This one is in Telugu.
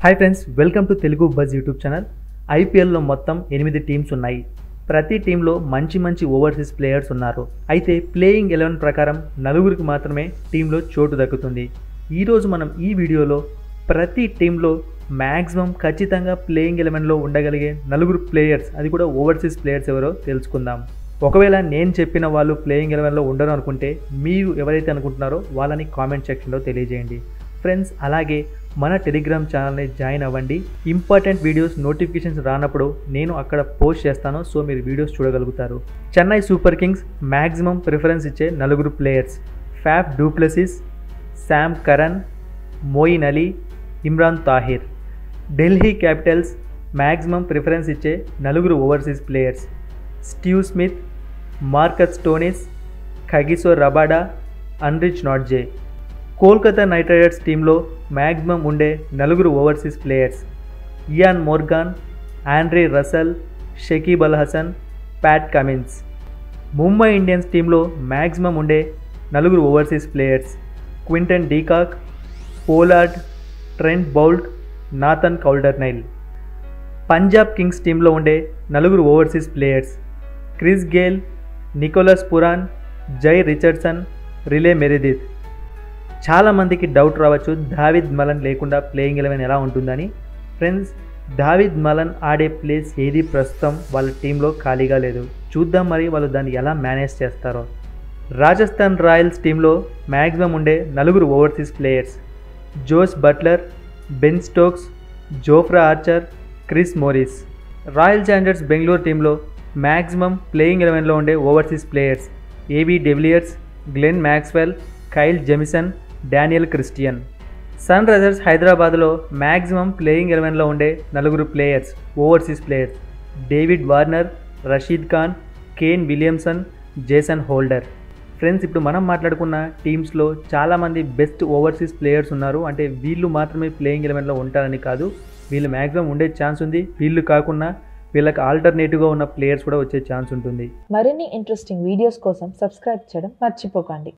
hi friends welcome to Telugu buzz YouTube channel ఐపీఎల్లో మొత్తం ఎనిమిది టీమ్స్ ఉన్నాయి ప్రతి టీంలో మంచి మంచి ఓవర్సీస్ ప్లేయర్స్ ఉన్నారు అయితే ప్లేయింగ్ ఎలెవెన్ ప్రకారం నలుగురికి మాత్రమే టీంలో చోటు దక్కుతుంది ఈరోజు మనం ఈ వీడియోలో ప్రతి టీంలో మ్యాక్సిమం ఖచ్చితంగా ప్లేయింగ్ ఎలెవెన్లో ఉండగలిగే నలుగురు ప్లేయర్స్ అది కూడా ఓవర్సీస్ ప్లేయర్స్ ఎవరో తెలుసుకుందాం ఒకవేళ నేను చెప్పిన వాళ్ళు ప్లేయింగ్ ఎలెవెన్లో ఉండరు అనుకుంటే మీరు ఎవరైతే అనుకుంటున్నారో వాళ్ళని కామెంట్ సెక్షన్లో తెలియజేయండి ఫ్రెండ్స్ అలాగే మన టెలిగ్రామ్ ఛానల్ని జాయిన్ అవ్వండి ఇంపార్టెంట్ వీడియోస్ నోటిఫికేషన్స్ రానప్పుడు నేను అక్కడ పోస్ట్ చేస్తాను సో మీరు వీడియోస్ చూడగలుగుతారు Chennai Super Kings maximum preference ఇచ్చే నలుగురు players Faf du Plessis Sam Curran Moeen Ali Imran Tahir Delhi Capitals maximum preference ఇచ్చే నలుగురు overseas players Steve Smith Marcus Stoinis Kagiso Rabada Anrich Nortje Kolkata Knight Riders టీంలో మ్యాక్సిమం ఉండే నలుగురు overseas players Eoin Morgan Andre Russell Shakib Al Hasan Pat Cummins Mumbai Indians టీంలో మ్యాక్సిమం ఉండే నలుగురు overseas players Quinton de Kock Pollard Trent Boult Nathan Coulter Nile Punjab Kings టీంలో ఉండే నలుగురు overseas players Chris Gayle Nicholas Pooran Jhye Richardson Riley Meredith చాలామందికి డౌట్ రావచ్చు దావిద్ మలన్ లేకుండా ప్లేయింగ్ ఎలెవెన్ ఎలా ఉంటుందని ఫ్రెండ్స్ దావిద్ మలన్ ఆడే ప్లేస్ ఏది ప్రస్తుతం వాళ్ళ టీంలో ఖాళీగా లేదు చూద్దాం మరి వాళ్ళు దాన్ని ఎలా మేనేజ్ చేస్తారో రాజస్థాన్ రాయల్స్ టీంలో మ్యాక్సిమం ఉండే నలుగురు overseas players Jos Buttler Ben Stokes Jofra Archer Chris Morris Royal Challengers Bengaluru టీంలో మ్యాక్సిమం ప్లేయింగ్ ఎలెవెన్లో ఉండే overseas players AB de Villiers Glenn Maxwell Kyle Jamieson Daniel Christian Sunrisers హైదరాబాద్లో మ్యాక్సిమం ప్లేయింగ్ ఎలెవెన్లో ఉండే నలుగురు players overseas players David Warner Rashid Khan Kane Williamson Jason Holder friends ఇప్పుడు మనం మాట్లాడుకున్న టీమ్స్లో చాలామంది బెస్ట్ ఓవర్సీస్ ప్లేయర్స్ ఉన్నారు అంటే వీళ్ళు మాత్రమే ప్లేయింగ్ ఎలెవెన్లో ఉంటారని కాదు వీళ్ళు మ్యాక్సిమం ఉండే ఛాన్స్ ఉంది వీళ్ళు కాకుండా వీళ్ళకి ఆల్టర్నేటివ్గా ఉన్న ప్లేయర్స్ కూడా వచ్చే ఛాన్స్ ఉంటుంది మరిన్ని ఇంట్రెస్టింగ్ వీడియోస్ కోసం సబ్స్క్రైబ్ చేయడం మర్చిపోకండి